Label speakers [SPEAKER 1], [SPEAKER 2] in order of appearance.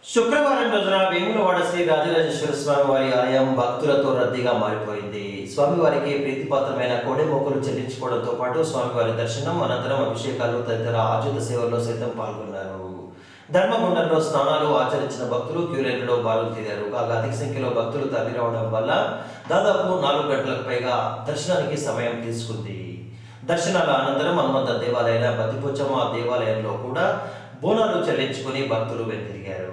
[SPEAKER 1] శుక్రవారం రోజున వేములవాడ శ్రీ రాజరాజేశ్వర స్వామి వారి ఆలయం భక్తులతో రద్దీగా మారిపోయింది స్వామివారికి ప్రీతిపాత్రమైన కోడెమోకలు చెల్లించుకోవడంతో పాటు స్వామివారి దర్శనం అనంతరం అభిషేకాలు తదితర ఆయుధ సేవల్లో సైతం పాల్గొన్నారు ధర్మగుండంలో స్నానాలు ఆచరించిన భక్తులు క్యూలైన్లలో బారులు తీరారు కాగా అధిక సంఖ్యలో భక్తులు తరలి రావడం వల్ల దాదాపు నాలుగు గంటలకు పైగా దర్శనానికి సమయం తీసుకుంది దర్శనాల అనంతరం హనుమంత దేవాలయమైన బతిపోచమ్మ దేవాలయంలో కూడా బోనాలు చెల్లించుకుని భక్తులు వెనుతిరిగారు